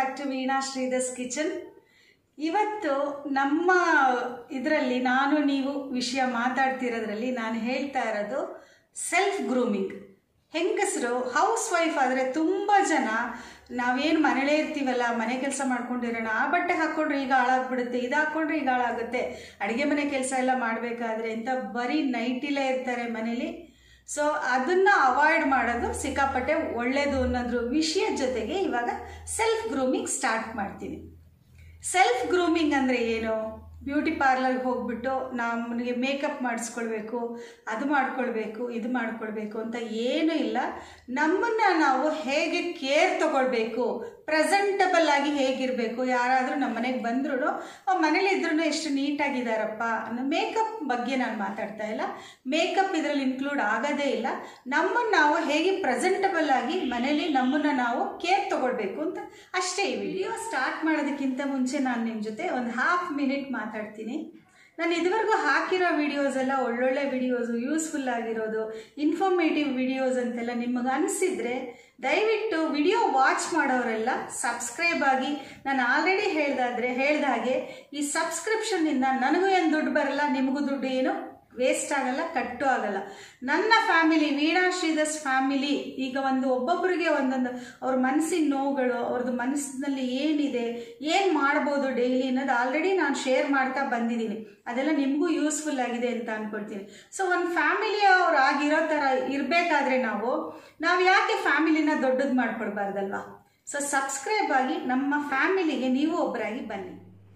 back to Veena Sridhar's kitchen ಇವತ್ತು ನಮ್ಮ ಇದರಲ್ಲಿ ನಾನು ನೀವು ವಿಷಯ ಮಾತಾಡ್ತಿರೋದ್ರಲ್ಲಿ ನಾನು ಹೇಳ್ತಾ ಇರೋದು ಸೆಲ್ಫ್ ಗ್ರೂಮಿಂಗ್ ಹೆಂಗಸರು ಹೌಸ್ ವೈಫ್ ಆದರೆ ತುಂಬ ಜನ ನಾವೇನು ಮನೇಲೇ ಇರ್ತೀವಲ್ಲ ಮನೆ ಕೆಲಸ ಮಾಡ್ಕೊಂಡಿರೋಣ ಆ ಬಟ್ಟೆ ಹಾಕ್ಕೊಂಡ್ರೆ ಈಗ ಹಾಳಾಗ್ಬಿಡುತ್ತೆ ಇದು ಹಾಕ್ಕೊಂಡ್ರೆ ಈಗ ಹಾಳಾಗುತ್ತೆ ಅಡುಗೆ ಮನೆ ಕೆಲಸ ಎಲ್ಲ ಮಾಡಬೇಕಾದ್ರೆ ಅಂತ ಬರೀ ನೈಟಿಲೇ ಇರ್ತಾರೆ ಮನೇಲಿ ಸೊ ಅದನ್ನು ಅವಾಯ್ಡ್ ಮಾಡೋದು ಸಿಕ್ಕಾಪಟ್ಟೆ ಒಳ್ಳೆಯದು ಅನ್ನೋದ್ರ ವಿಷಯದ ಜೊತೆಗೆ ಇವಾಗ ಸೆಲ್ಫ್ ಗ್ರೂಮಿಂಗ್ ಸ್ಟಾರ್ಟ್ ಮಾಡ್ತೀನಿ ಸೆಲ್ಫ್ ಗ್ರೂಮಿಂಗ್ ಅಂದರೆ ಏನು ಬ್ಯೂಟಿ ಪಾರ್ಲರ್ಗೆ ಹೋಗ್ಬಿಟ್ಟು ನಮಗೆ ಮೇಕಪ್ ಮಾಡಿಸ್ಕೊಳ್ಬೇಕು ಅದು ಮಾಡ್ಕೊಳ್ಬೇಕು ಇದು ಮಾಡ್ಕೊಳ್ಬೇಕು ಅಂತ ಏನೂ ಇಲ್ಲ ನಮ್ಮನ್ನು ನಾವು ಹೇಗೆ ಕೇರ್ ತಗೊಳ್ಬೇಕು ಪ್ರೆಸೆಂಟಬಲ್ ಆಗಿ ಹೇಗಿರಬೇಕು ಯಾರಾದರೂ ನಮ್ಮ ಮನೆಗೆ ಬಂದ್ರೂ ಮನೇಲಿ ಇದ್ರೂ ಎಷ್ಟು ನೀಟಾಗಿದ್ದಾರಪ್ಪ ಅನ್ನೋ ಮೇಕಪ್ ಬಗ್ಗೆ ನಾನು ಮಾತಾಡ್ತಾ ಇಲ್ಲ ಮೇಕಪ್ ಇದರಲ್ಲಿ ಇನ್ಕ್ಲೂಡ್ ಆಗೋದೇ ಇಲ್ಲ ನಮ್ಮನ್ನು ನಾವು ಹೇಗೆ ಪ್ರೆಸೆಂಟಬಲ್ ಆಗಿ ಮನೇಲಿ ನಮ್ಮನ್ನು ನಾವು ಕೇರ್ ತಗೊಳ್ಬೇಕು ಅಂತ ಅಷ್ಟೇ ಈ ವಿಡಿಯೋ ಸ್ಟಾರ್ಟ್ ಮಾಡೋದಕ್ಕಿಂತ ಮುಂಚೆ ನಾನು ನಿಮ್ಮ ಜೊತೆ ಒಂದು ಹಾಫ್ ಮಿನಿಟ್ ಮಾತಾಡ್ತೀನಿ ನಾನು ಇದುವರೆಗೂ ಹಾಕಿರೋ ವಿಡಿಯೋಸ್ ಎಲ್ಲ ಒಳ್ಳೊಳ್ಳೆ ವಿಡಿಯೋಸು ಯೂಸ್ಫುಲ್ ಆಗಿರೋದು ಇನ್ಫಾರ್ಮೇಟಿವ್ ವಿಡಿಯೋಸ್ ಅಂತೆಲ್ಲ ನಿಮಗೆ ಅನಿಸಿದ್ರೆ ದಯವಿಟ್ಟು ವಿಡಿಯೋ ವಾಚ್ ಮಾಡೋರೆಲ್ಲ ಸಬ್ಸ್ಕ್ರೈಬ್ ಆಗಿ ನಾನು ಆಲ್ರೆಡಿ ಹೇಳ್ದಾದ್ರೆ ಹೇಳ್ದ ಹಾಗೆ ಈ ಸಬ್ಸ್ಕ್ರಿಪ್ಷನ್ನಿಂದ ನನಗೂ ಏನು ದುಡ್ಡು ಬರಲ್ಲ ನಿಮಗೂ ದುಡ್ಡು ಏನು ವೇಸ್ಟ್ ಆಗಲ್ಲ ಕಟ್ಟು ಆಗಲ್ಲ ನನ್ನ ಫ್ಯಾಮಿಲಿ ವೀಣಾ ಶ್ರೀಧರ್ಸ್ ಫ್ಯಾಮಿಲಿ ಈಗ ಒಂದು ಒಬ್ಬೊಬ್ಬರಿಗೆ ಒಂದೊಂದು ಅವ್ರ ಮನಸ್ಸಿನ ನೋವುಗಳು ಅವ್ರದ್ದು ಮನಸ್ಸಿನಲ್ಲಿ ಏನಿದೆ ಏನು ಮಾಡ್ಬೋದು ಡೈಲಿ ಅನ್ನೋದು ಆಲ್ರೆಡಿ ನಾನು ಶೇರ್ ಮಾಡ್ತಾ ಬಂದಿದ್ದೀನಿ ಅದೆಲ್ಲ ನಿಮಗೂ ಯೂಸ್ಫುಲ್ ಆಗಿದೆ ಅಂತ ಅಂದ್ಕೊಳ್ತೀನಿ ಸೊ ಒಂದು ಫ್ಯಾಮಿಲಿ ಅವ್ರು ಆಗಿರೋ ಥರ ಇರಬೇಕಾದ್ರೆ ನಾವು ನಾವು ಯಾಕೆ ಫ್ಯಾಮಿಲಿನ ದೊಡ್ಡದು ಮಾಡ್ಕೊಳ್ಬಾರ್ದಲ್ವಾ ಸೊ ಸಬ್ಸ್ಕ್ರೈಬ್ ಆಗಿ ನಮ್ಮ ಫ್ಯಾಮಿಲಿಗೆ ನೀವು ಒಬ್ಬರಾಗಿ ಬನ್ನಿ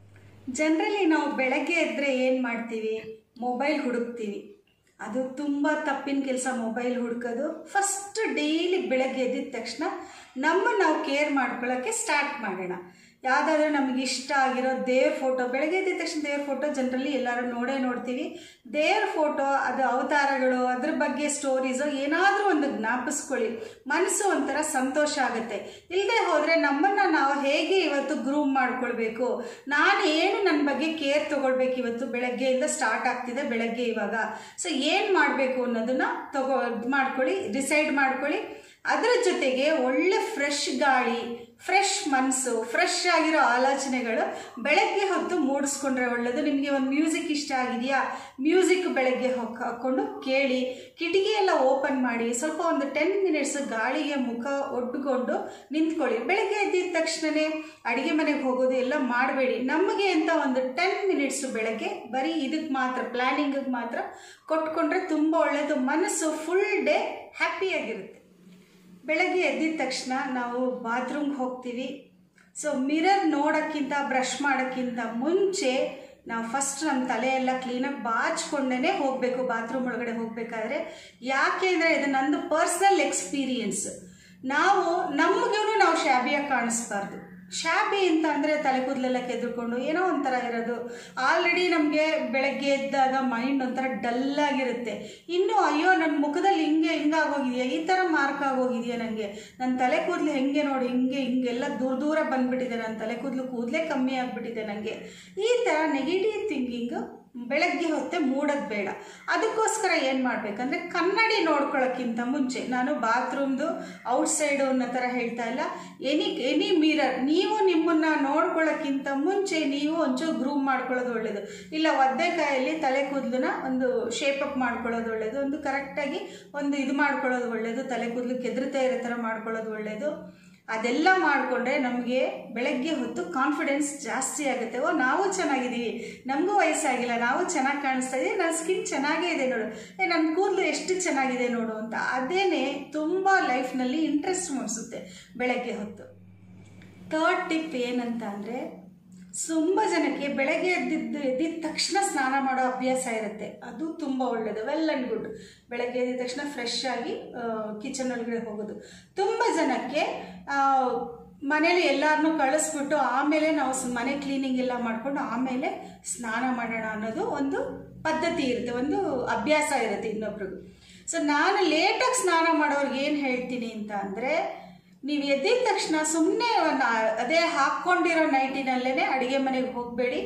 ಜನರಲಿ ನಾವು ಬೆಳಗ್ಗೆ ಎದ್ದರೆ ಏನು ಮಾಡ್ತೀವಿ ಮೊಬೈಲ್ ಹುಡುಕ್ತೀವಿ ಅದು ತುಂಬ ತಪ್ಪಿನ ಕೆಲಸ ಮೊಬೈಲ್ ಹುಡುಕೋದು ಫಸ್ಟ್ ಡೈಲಿ ಬೆಳಗ್ಗೆ ಎದ್ದಿದ ತಕ್ಷಣ ನಮ್ಮ ನಾವು ಕೇರ್ ಮಾಡ್ಕೊಳ್ಳೋಕ್ಕೆ ಸ್ಟಾರ್ಟ್ ಮಾಡೋಣ ಯಾವುದಾದ್ರೂ ನಮಗೆ ಇಷ್ಟ ಆಗಿರೋ ದೇವ್ರ ಫೋಟೋ ಬೆಳಗ್ಗೆ ಎದ್ದಿದ ತಕ್ಷಣ ದೇವ್ರ ಫೋಟೋ ಜನರಲಿ ಎಲ್ಲರೂ ನೋಡೇ ನೋಡ್ತೀವಿ ದೇವ್ರ ಫೋಟೋ ಅದು ಅವತಾರಗಳು ಅದ್ರ ಬಗ್ಗೆ ಸ್ಟೋರೀಸು ಏನಾದರೂ ಒಂದು ಜ್ಞಾಪಿಸ್ಕೊಳ್ಳಿ ಮನಸ್ಸು ಒಂಥರ ಸಂತೋಷ ಆಗುತ್ತೆ ಇಲ್ಲದೆ ಹೋದರೆ ನಮ್ಮನ್ನು ನಾವು ಹೇಗೆ ಇವತ್ತು ಗ್ರೂಮ್ ಮಾಡ್ಕೊಳ್ಬೇಕು ನಾನು ಏನು ನನ್ನ ಬಗ್ಗೆ ಕೇರ್ ತೊಗೊಳ್ಬೇಕು ಇವತ್ತು ಬೆಳಗ್ಗೆಯಿಂದ ಸ್ಟಾರ್ಟ್ ಆಗ್ತಿದೆ ಬೆಳಗ್ಗೆ ಇವಾಗ ಸೊ ಏನು ಮಾಡಬೇಕು ಅನ್ನೋದನ್ನು ತಗೋ ಇದು ಮಾಡ್ಕೊಳ್ಳಿ ಡಿಸೈಡ್ ಮಾಡ್ಕೊಳ್ಳಿ ಅದರ ಜೊತೆಗೆ ಒಳ್ಳೆ ಫ್ರೆಶ್ ಗಾಳಿ ಫ್ರೆಶ್ ಮನಸ್ಸು ಫ್ರೆಶ್ ಆಗಿರೋ ಆಲೋಚನೆಗಳು ಬೆಳಗ್ಗೆ ಹೊತ್ತು ಮೂಡಿಸ್ಕೊಂಡ್ರೆ ಒಳ್ಳೆಯದು ನಿಮಗೆ ಒಂದು ಮ್ಯೂಸಿಕ್ ಇಷ್ಟ ಆಗಿದೆಯಾ ಮ್ಯೂಸಿಕ್ ಬೆಳಗ್ಗೆ ಹಾಕ್ಕೊಂಡು ಕೇಳಿ ಕಿಟಕಿ ಎಲ್ಲ ಓಪನ್ ಮಾಡಿ ಸ್ವಲ್ಪ ಒಂದು ಟೆನ್ ಮಿನಿಟ್ಸ್ ಗಾಳಿಗೆ ಮುಖ ಒಡ್ಕೊಂಡು ನಿಂತ್ಕೊಳ್ಳಿ ಬೆಳಗ್ಗೆ ಎದ್ದಿದ ತಕ್ಷಣವೇ ಅಡುಗೆ ಮನೆಗೆ ಹೋಗೋದು ಎಲ್ಲ ಮಾಡಬೇಡಿ ನಮಗೆ ಅಂತ ಒಂದು ಟೆನ್ ಮಿನಿಟ್ಸು ಬೆಳಗ್ಗೆ ಬರೀ ಇದಕ್ಕೆ ಮಾತ್ರ ಪ್ಲ್ಯಾನಿಂಗಿಗೆ ಮಾತ್ರ ಕೊಟ್ಕೊಂಡ್ರೆ ತುಂಬ ಒಳ್ಳೆಯದು ಮನಸ್ಸು ಫುಲ್ ಡೇ ಹ್ಯಾಪಿಯಾಗಿರುತ್ತೆ ಬೆಳಗ್ಗೆ ಎದ್ದಿದ ತಕ್ಷಣ ನಾವು ಬಾತ್ರೂಮ್ಗೆ ಹೋಗ್ತೀವಿ ಸೊ ಮಿರರ್ ನೋಡೋಕ್ಕಿಂತ ಬ್ರಷ್ ಮಾಡೋಕ್ಕಿಂತ ಮುಂಚೆ ನಾವು ಫಸ್ಟ್ ನಮ್ಮ ತಲೆ ಎಲ್ಲ ಕ್ಲೀನಾಗಿ ಬಾಚ್ಕೊಂಡೇ ಹೋಗಬೇಕು ಬಾತ್ರೂಮ್ ಒಳಗಡೆ ಹೋಗಬೇಕಾದ್ರೆ ಯಾಕೆ ಅಂದರೆ ಇದು ನಂದು ಪರ್ಸ್ನಲ್ ಎಕ್ಸ್ಪೀರಿಯನ್ಸ್ ನಾವು ನಮಗೂ ನಾವು ಶಾಬಿಯಾಗಿ ಕಾಣಿಸ್ಬಾರ್ದು ಶಾಬಿ ಅಂತ ಅಂದರೆ ತಲೆ ಕೂದಲೆಲ್ಲ ಕೆದ್ದುಕೊಂಡು ಏನೋ ಒಂಥರ ಇರೋದು ಆಲ್ರೆಡಿ ನಮಗೆ ಬೆಳಗ್ಗೆ ಎದ್ದಾಗ ಮೈಂಡ್ ಒಂಥರ ಡಲ್ಲಾಗಿರುತ್ತೆ ಇನ್ನು ಅಯ್ಯೋ ನನ್ನ ಮುಖದಲ್ಲಿ ಹಿಂಗೆ ಹಿಂಗಾಗೋಗಿದೆಯಾ ಈ ಥರ ಮಾರ್ಕ್ ಆಗೋಗಿದೆಯಾ ನನಗೆ ನನ್ನ ತಲೆ ಕೂದಲು ಹೆಂಗೆ ನೋಡಿ ಹಿಂಗೆ ಹಿಂಗೆಲ್ಲ ದೂರ ದೂರ ಬಂದುಬಿಟ್ಟಿದೆ ನನ್ನ ತಲೆ ಕೂದಲು ಕೂದಲೇ ಕಮ್ಮಿ ಆಗಿಬಿಟ್ಟಿದೆ ನನಗೆ ಈ ಥರ ನೆಗೆಟಿವ್ ಥಿಂಕಿಂಗು ಬೆಳಗ್ಗೆ ಹೊತ್ತೆ ಮೂಡೋದು ಬೇಡ ಅದಕ್ಕೋಸ್ಕರ ಏನು ಮಾಡಬೇಕಂದ್ರೆ ಕನ್ನಡಿ ನೋಡ್ಕೊಳ್ಳೋಕ್ಕಿಂತ ಮುಂಚೆ ನಾನು ಬಾತ್ರೂಮ್ದು ಔಟ್ಸೈಡು ಅನ್ನೋ ಥರ ಹೇಳ್ತಾ ಇಲ್ಲ ಎನಿ ಎನಿ ಮಿರರ್ ನೀವು ನಿಮ್ಮನ್ನು ನೋಡ್ಕೊಳ್ಳೋಕ್ಕಿಂತ ಮುಂಚೆ ನೀವು ಒಂಚೂರು ಗ್ರೂಮ್ ಮಾಡ್ಕೊಳ್ಳೋದು ಒಳ್ಳೆಯದು ಇಲ್ಲ ಒದ್ದೆಕಾಯಲ್ಲಿ ತಲೆ ಕೂದಲನ್ನ ಒಂದು ಶೇಪಪ್ ಮಾಡ್ಕೊಳ್ಳೋದು ಒಳ್ಳೆಯದು ಒಂದು ಕರೆಕ್ಟಾಗಿ ಒಂದು ಇದು ಮಾಡ್ಕೊಳ್ಳೋದು ಒಳ್ಳೆಯದು ತಲೆ ಕೂದಲು ಕೆದರ್ತಾ ಇರೋ ಥರ ಮಾಡ್ಕೊಳ್ಳೋದು ಒಳ್ಳೆಯದು ಅದೆಲ್ಲ ಮಾಡಿಕೊಂಡ್ರೆ ನಮಗೆ ಬೆಳಗ್ಗೆ ಹೊತ್ತು ಕಾನ್ಫಿಡೆನ್ಸ್ ಜಾಸ್ತಿ ಆಗುತ್ತೆ ಓ ನಾವು ಚೆನ್ನಾಗಿದ್ದೀವಿ ನಮಗೂ ವಯಸ್ಸಾಗಿಲ್ಲ ನಾವು ಚೆನ್ನಾಗಿ ಕಾಣಿಸ್ತಾ ಇದ್ದೀವಿ ನನ್ನ ಸ್ಕಿನ್ ಚೆನ್ನಾಗೇ ಇದೆ ನೋಡು ಏ ನನ್ನ ಕೂದಲು ಎಷ್ಟು ಚೆನ್ನಾಗಿದೆ ನೋಡು ಅಂತ ಅದೇನೇ ತುಂಬ ಲೈಫ್ನಲ್ಲಿ ಇಂಟ್ರೆಸ್ಟ್ ಮೂಡಿಸುತ್ತೆ ಬೆಳಗ್ಗೆ ಹೊತ್ತು ಥರ್ಡ್ ಟಿಪ್ ಏನಂತ ಅಂದರೆ ತುಂಬ ಜನಕ್ಕೆ ಬೆಳಗ್ಗೆ ಎದ್ದಿದ್ದು ಎದ್ದಿದ ತಕ್ಷಣ ಸ್ನಾನ ಮಾಡೋ ಅಭ್ಯಾಸ ಇರುತ್ತೆ ಅದು ತುಂಬ ಒಳ್ಳೆಯದು ವೆಲ್ ಆ್ಯಂಡ್ ಗುಡ್ ಬೆಳಗ್ಗೆ ಎದ್ದಿದ ತಕ್ಷಣ ಫ್ರೆಶ್ ಆಗಿ ಕಿಚನ್ ಒಳಗಡೆ ಹೋಗೋದು ತುಂಬ ಜನಕ್ಕೆ ಮನೇಲಿ ಎಲ್ಲರನ್ನೂ ಕಳಿಸ್ಬಿಟ್ಟು ಆಮೇಲೆ ನಾವು ಮನೆ ಕ್ಲೀನಿಂಗ್ ಎಲ್ಲ ಮಾಡಿಕೊಂಡು ಆಮೇಲೆ ಸ್ನಾನ ಮಾಡೋಣ ಅನ್ನೋದು ಒಂದು ಪದ್ಧತಿ ಇರುತ್ತೆ ಒಂದು ಅಭ್ಯಾಸ ಇರುತ್ತೆ ಇನ್ನೊಬ್ರಿಗೂ ಸೊ ನಾನು ಲೇಟಾಗಿ ಸ್ನಾನ ಮಾಡೋರ್ಗೆ ಏನು ಹೇಳ್ತೀನಿ ಅಂತ ಅಂದರೆ ನೀವು ಎದ್ದಿದ ತಕ್ಷಣ ಸುಮ್ಮನೆ ಅದೇ ಹಾಕ್ಕೊಂಡಿರೋ ನೈಟಿನಲ್ಲೇ ಅಡುಗೆ ಮನೆಗೆ ಹೋಗಬೇಡಿ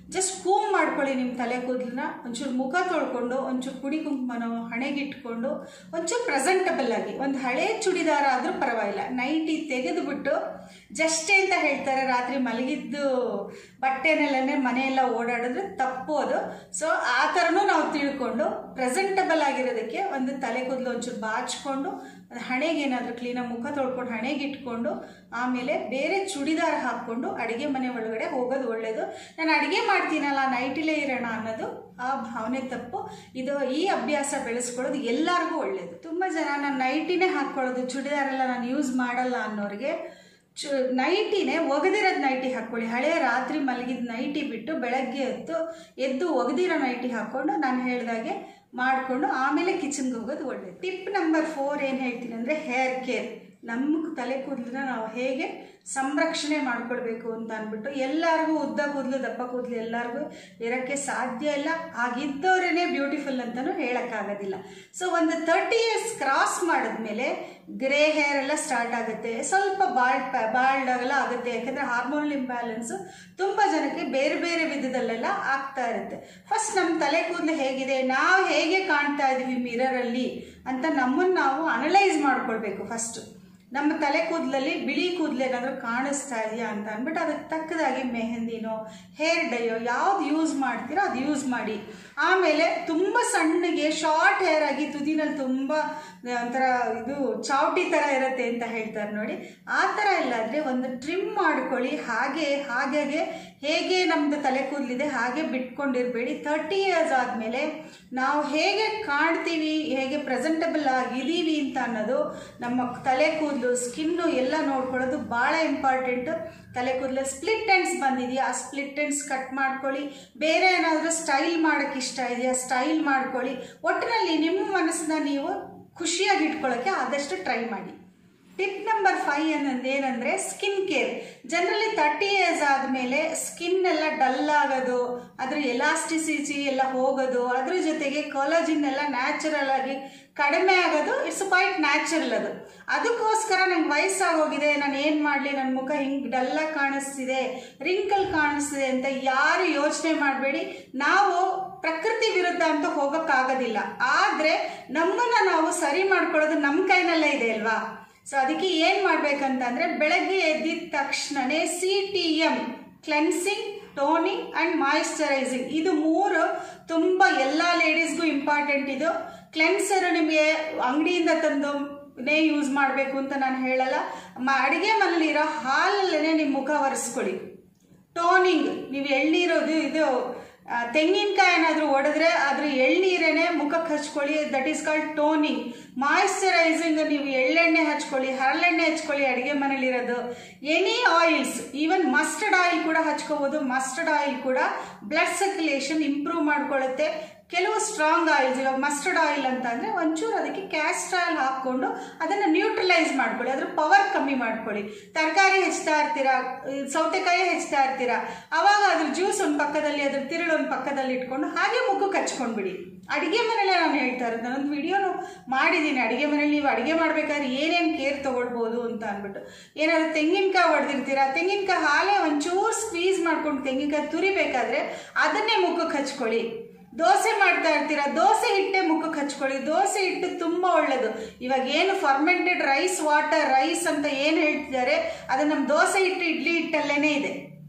ಜಸ್ಟ್ ಕೂಮ್ ಮಾಡ್ಕೊಳ್ಳಿ ನಿಮ್ಮ ತಲೆ ಕೂದಲನ್ನ ಒಂಚೂರು ಮುಖ ತೊಳ್ಕೊಂಡು ಒಂಚೂರು ಪುಡಿ ಕುಂಕುಮನೋ ಹಣೆಗಿಟ್ಕೊಂಡು ಒಂಚೂರು ಪ್ರೆಸೆಂಟಬಲ್ ಆಗಿ ಒಂದು ಹಳೆ ಚೂಡಿದಾರ ಆದರೂ ಪರವಾಗಿಲ್ಲ ನೈಟಿ ತೆಗೆದುಬಿಟ್ಟು ಜಸ್ಟೇ ಅಂತ ಹೇಳ್ತಾರೆ ರಾತ್ರಿ ಮಲಗಿದ್ದು ಬಟ್ಟೆನೆಲ್ಲನೇ ಮನೆಯೆಲ್ಲ ಓಡಾಡಿದ್ರೆ ತಪ್ಪು ಅದು ಸೊ ಆ ಥರನೂ ನಾವು ತಿಳ್ಕೊಂಡು ಪ್ರೆಸೆಂಟಬಲ್ ಆಗಿರೋದಕ್ಕೆ ಒಂದು ತಲೆ ಕೂದಲು ಒಂಚೂರು ಬಾಚ್ಕೊಂಡು ಅದು ಹಣೆಗೆ ಏನಾದರೂ ಕ್ಲೀನಾಗಿ ಮುಖ ತೊಳ್ಕೊಂಡು ಹಣೆಗೆ ಇಟ್ಕೊಂಡು ಆಮೇಲೆ ಬೇರೆ ಚೂಡಿದಾರ ಹಾಕ್ಕೊಂಡು ಅಡುಗೆ ಮನೆ ಒಳಗಡೆ ಹೋಗೋದು ಒಳ್ಳೆಯದು ನಾನು ಅಡುಗೆ ಮಾಡ್ತೀನಲ್ಲ ನೈಟಿಲೇ ಇರೋಣ ಅನ್ನೋದು ಆ ಭಾವನೆ ತಪ್ಪು ಇದು ಈ ಅಭ್ಯಾಸ ಬೆಳೆಸ್ಕೊಳ್ಳೋದು ಎಲ್ಲರಿಗೂ ಒಳ್ಳೆಯದು ತುಂಬ ಜನ ನಾನು ನೈಟಿನೇ ಹಾಕ್ಕೊಳ್ಳೋದು ಚೂಡಿದಾರೆಲ್ಲ ನಾನು ಯೂಸ್ ಮಾಡಲ್ಲ ಅನ್ನೋರಿಗೆ ಚು ನೈಟಿನೇ ಒಗೆದಿರೋದು ನೈಟಿ ಹಾಕ್ಕೊಳ್ಳಿ ಹಳೆ ರಾತ್ರಿ ಮಲಗಿದ ನೈಟಿ ಬಿಟ್ಟು ಬೆಳಗ್ಗೆ ಎದ್ದು ಎದ್ದು ಒಗೆದಿರೋ ನೈಟಿ ಹಾಕ್ಕೊಂಡು ನಾನು ಹೇಳ್ದಾಗೆ ಮಾಡಿಕೊಂಡು ಆಮೇಲೆ ಕಿಚನ್ಗೆ ಹೋಗೋದು ಒಳ್ಳೆಯದು ಟಿಪ್ ನಂಬರ್ ಫೋರ್ ಏನು ಹೇಳ್ತೀನಿ ಅಂದರೆ ಹೇರ್ ಕೇರ್ ನಮ್ಮ ತಲೆ ಕೂದಲನ್ನ ನಾವು ಹೇಗೆ ಸಂರಕ್ಷಣೆ ಮಾಡ್ಕೊಳ್ಬೇಕು ಅಂತ ಅಂದ್ಬಿಟ್ಟು ಎಲ್ಲರಿಗೂ ಉದ್ದ ಕೂದಲು ದಪ್ಪ ಕೂದಲು ಎಲ್ಲರಿಗೂ ಇರೋಕ್ಕೆ ಸಾಧ್ಯ ಇಲ್ಲ ಆಗಿದ್ದವರೇ ಬ್ಯೂಟಿಫುಲ್ ಅಂತಲೂ ಹೇಳೋಕ್ಕಾಗೋದಿಲ್ಲ ಸೊ ಒಂದು ತರ್ಟಿ ಇಯರ್ಸ್ ಕ್ರಾಸ್ ಮಾಡಿದ್ಮೇಲೆ ಗ್ರೇ ಹೇರ್ ಎಲ್ಲ ಸ್ಟಾರ್ಟ್ ಆಗುತ್ತೆ ಸ್ವಲ್ಪ ಬಾಲ್ಡ್ ಬಾಲ್ಡ್ ಆಗಲ್ಲ ಆಗುತ್ತೆ ಯಾಕಂದರೆ ಹಾರ್ಮೋನಲ್ ಇಂಬ್ಯಾಲೆನ್ಸು ತುಂಬ ಜನಕ್ಕೆ ಬೇರೆ ಬೇರೆ ವಿಧದಲ್ಲೆಲ್ಲ ಆಗ್ತಾ ಇರುತ್ತೆ ಫಸ್ಟ್ ನಮ್ಮ ತಲೆ ಕೂದಲು ಹೇಗಿದೆ ನಾವು ಹೇಗೆ ಕಾಣ್ತಾ ಇದ್ದೀವಿ ಮಿರರಲ್ಲಿ ಅಂತ ನಮ್ಮನ್ನು ನಾವು ಅನಲೈಸ್ ಮಾಡ್ಕೊಳ್ಬೇಕು ಫಸ್ಟು ನಮ್ಮ ತಲೆ ಕೂದಲಲ್ಲಿ ಬಿಳಿ ಕೂದಲು ಏನಾದರೂ ಕಾಣಿಸ್ತಾ ಇದೆಯಾ ಅಂತ ಅಂದ್ಬಿಟ್ಟು ಅದಕ್ಕೆ ತಕ್ಕದಾಗಿ ಮೆಹಂದಿನೋ ಹೇರ್ ಡೈಯೋ ಯಾವ್ದು ಯೂಸ್ ಮಾಡ್ತೀರೋ ಅದು ಯೂಸ್ ಮಾಡಿ ಆಮೇಲೆ ತುಂಬ ಸಣ್ಣಗೆ ಶಾರ್ಟ್ ಹೇರ್ ಆಗಿ ತುದಿನಲ್ಲಿ ತುಂಬ ಒಂಥರ ಇದು ಚಾವಟಿ ಥರ ಇರುತ್ತೆ ಅಂತ ಹೇಳ್ತಾರೆ ನೋಡಿ ಆ ಥರ ಇಲ್ಲಾದರೆ ಒಂದು ಟ್ರಿಮ್ ಮಾಡ್ಕೊಳ್ಳಿ ಹಾಗೆ ಹಾಗೆ ಹೇಗೆ ನಮ್ಮದು ತಲೆ ಕೂದಲಿದೆ ಹಾಗೆ ಬಿಟ್ಕೊಂಡಿರಬೇಡಿ ತರ್ಟಿ ಇಯರ್ಸ್ ಆದಮೇಲೆ ನಾವು ಹೇಗೆ ಕಾಣ್ತೀವಿ ಹೇಗೆ ಪ್ರೆಸೆಂಟಬಲ್ ಆಗಿದ್ದೀವಿ ಅಂತ ಅನ್ನೋದು ನಮ್ಮ ತಲೆ ಕೂದಲು ಸ್ಕಿನ್ನು ಎಲ್ಲ ನೋಡ್ಕೊಳ್ಳೋದು ಭಾಳ ಇಂಪಾರ್ಟೆಂಟು ತಲೆ ಕೂದಲು ಸ್ಪ್ಲಿಟ್ ಎಂಡ್ಸ್ ಬಂದಿದೆಯಾ ಆ ಸ್ಪ್ಲಿಟ್ ಎಂಡ್ಸ್ ಕಟ್ ಮಾಡ್ಕೊಳ್ಳಿ ಬೇರೆ ಏನಾದರೂ ಸ್ಟೈಲ್ ಮಾಡೋಕ್ಕೆ ಇಷ್ಟ ಇದೆಯಾ ಸ್ಟೈಲ್ ಮಾಡ್ಕೊಳ್ಳಿ ಒಟ್ಟಿನಲ್ಲಿ ನಿಮ್ಮ ಮನಸ್ಸನ್ನ ನೀವು ಖುಷಿಯಾಗಿ ಇಟ್ಕೊಳ್ಳೋಕ್ಕೆ ಆದಷ್ಟು ಟ್ರೈ ಮಾಡಿ ಟಿಪ್ ನಂಬರ್ ಫೈವ್ ಅನ್ನೋದು ಏನಂದರೆ skin care generally thirty years ಆದಮೇಲೆ ಸ್ಕಿನ್ ಎಲ್ಲ ಡಲ್ ಆಗೋದು ಅದ್ರ ಎಲಾಸ್ಟಿಸಿಟಿ ಎಲ್ಲ ಹೋಗೋದು ಅದ್ರ ಜೊತೆಗೆ ಕಾಲಜಿನ್ ಎಲ್ಲ ನ್ಯಾಚುರಲ್ ಆಗಿ ಕಡಿಮೆ ಆಗೋದು ಇಟ್ಸ್ ಕ್ವೈಟ್ ನ್ಯಾಚುರಲ್ ಅದು ಅದಕ್ಕೋಸ್ಕರ ನಂಗೆ ವಯಸ್ಸಾಗೋಗಿದೆ ನಾನು ಏನು ಮಾಡಲಿ ನನ್ನ ಮುಖ ಹಿಂಗೆ ಡಲ್ಲಾಗಿ ಕಾಣಿಸ್ತಿದೆ ರಿಂಕಲ್ ಕಾಣಿಸ್ತಿದೆ ಅಂತ ಯಾರು ಯೋಚನೆ ಮಾಡಬೇಡಿ ನಾವು ಪ್ರಕೃತಿ ವಿರುದ್ಧ ಅಂತ ಹೋಗೋಕ್ಕಾಗೋದಿಲ್ಲ ಆದರೆ ನಮ್ಮನ್ನು ನಾವು ಸರಿ ಮಾಡ್ಕೊಳ್ಳೋದು ನಮ್ಮ ಕೈನಲ್ಲೇ ಇದೆ ಅಲ್ವಾ ಸೊ ಅದಕ್ಕೆ ಏನು ಮಾಡ್ಬೇಕಂತಂದರೆ ಬೆಳಗ್ಗೆ ಎದ್ದಿದ ತಕ್ಷಣವೇ C T M cleansing toning and moisturising ಇದು ಮೂರು ತುಂಬ ಎಲ್ಲ ಲೇಡೀಸ್ಗೂ ಇಂಪಾರ್ಟೆಂಟ್ ಇದು ಕ್ಲೆನ್ಸರ್ ನಿಮಗೆ ಅಂಗಡಿಯಿಂದ ತಂದು ನೇ ಯೂಸ್ ಮಾಡಬೇಕು ಅಂತ ನಾನು ಹೇಳಲ್ಲ ಮ ಅಡುಗೆ ಮನೇಲಿರೋ ಹಾಲಲ್ಲೇ ನಿಮ್ಮ ಮುಖ ಒರೆಸ್ಕೊಳ್ಳಿ ಟೋನಿಂಗ್ ನೀವು ಎಳ್ನೀರೋದು ಇದು ಆ, ತೆಂಗಿನಕಾಯಿ ಏನಾದರೂ ಒಡೆದ್ರೆ ಅದ್ರ ಎಳ್ನೀರೇನೆ ಮುಖಕ್ಕೆ ಹಚ್ಕೊಳ್ಳಿ that is called toning moisturising ನೀವು ಎಳ್ಳೆಣ್ಣೆ ಹಚ್ಕೊಳ್ಳಿ ಹರಳೆಣ್ಣೆ ಹಚ್ಕೊಳ್ಳಿ ಅಡುಗೆ ಮನೇಲಿರೋದು any oils even mustard oil ಕೂಡ ಹಚ್ಕೋಬೋದು ಮಸ್ಟರ್ಡ್ ಆಯಿಲ್ ಕೂಡ ಬ್ಲಡ್ ಸರ್ಕ್ಯುಲೇಷನ್ ಇಂಪ್ರೂವ್ ಮಾಡ್ಕೊಳ್ಳುತ್ತೆ ಕೆಲವು ಸ್ಟ್ರಾಂಗ್ ಆಯಿಲ್ಸ್ ಇವಾಗ ಮಸ್ಟರ್ಡ್ ಆಯಿಲ್ ಅಂತ ಅಂದರೆ ಒಂಚೂರು ಅದಕ್ಕೆ ಕ್ಯಾಸ್ಟ್ ಆಯಿಲ್ ಹಾಕ್ಕೊಂಡು ಅದನ್ನು ನ್ಯೂಟ್ರಲೈಸ್ ಮಾಡ್ಕೊಳ್ಳಿ ಅದ್ರ ಪವರ್ ಕಮ್ಮಿ ಮಾಡ್ಕೊಳ್ಳಿ ತರಕಾರಿ ಹೆಚ್ಚ್ತಾ ಇರ್ತೀರಾ ಈ ಸೌತೆಕಾಯಿ ಹೆಚ್ಚ್ತಾ ಇರ್ತೀರಾ ಅವಾಗ ಅದ್ರ ಜ್ಯೂಸ್ ಒಂದು ಪಕ್ಕದಲ್ಲಿ ಅದ್ರ ತಿರುಳು ಒಂದು ಪಕ್ಕದಲ್ಲಿ ಇಟ್ಕೊಂಡು ಹಾಗೆ ಮುಖಕ್ಕೆ ಹಚ್ಕೊಂಡ್ಬಿಡಿ ಅಡುಗೆ ಮನೇಲೆ ನಾನು ಹೇಳ್ತಾ ಇರೋದು ನಾನೊಂದು ವಿಡಿಯೋನು ಮಾಡಿದ್ದೀನಿ ಅಡುಗೆ ಮನೇಲಿ ನೀವು ಅಡುಗೆ ಮಾಡ್ಬೇಕಾದ್ರೆ ಏನೇನು ಕೇರ್ ತೊಗೊಳ್ಬೋದು ಅಂತ ಅಂದ್ಬಿಟ್ಟು ಏನಾದ್ರು ತೆಂಗಿನಕಾಯಿ ಹೊಡೆದಿರ್ತೀರಾ ತೆಂಗಿನಕಾಯಿ ಹಾಲೇ ಒಂಚೂರು ಸ್ಕ್ವೀಸ್ ಮಾಡ್ಕೊಂಡು ತೆಂಗಿನಕಾಯಿ ತುರಿಬೇಕಾದ್ರೆ ಅದನ್ನೇ ಮುಖಕ್ಕೆ ಹಚ್ಕೊಳ್ಳಿ ದೋಸೆ ಮಾಡ್ತಾ ಇರ್ತೀರಾ ದೋಸೆ ಹಿಟ್ಟೆ ಮುಖಕ್ಕೆ ಹಚ್ಕೊಳ್ಳಿ ದೋಸೆ ಹಿಟ್ಟು ತುಂಬ ಒಳ್ಳೆಯದು ಇವಾಗ ಏನು ಫರ್ಮೆಂಟೆಡ್ ರೈಸ್ ವಾಟರ್ ರೈಸ್ ಅಂತ ಏನು ಹೇಳ್ತಿದ್ದಾರೆ ಅದು ನಮ್ಮ ದೋಸೆ ಹಿಟ್ಟು ಇಡ್ಲಿ ಹಿಟ್ಟಲ್ಲೇ ಇದೆ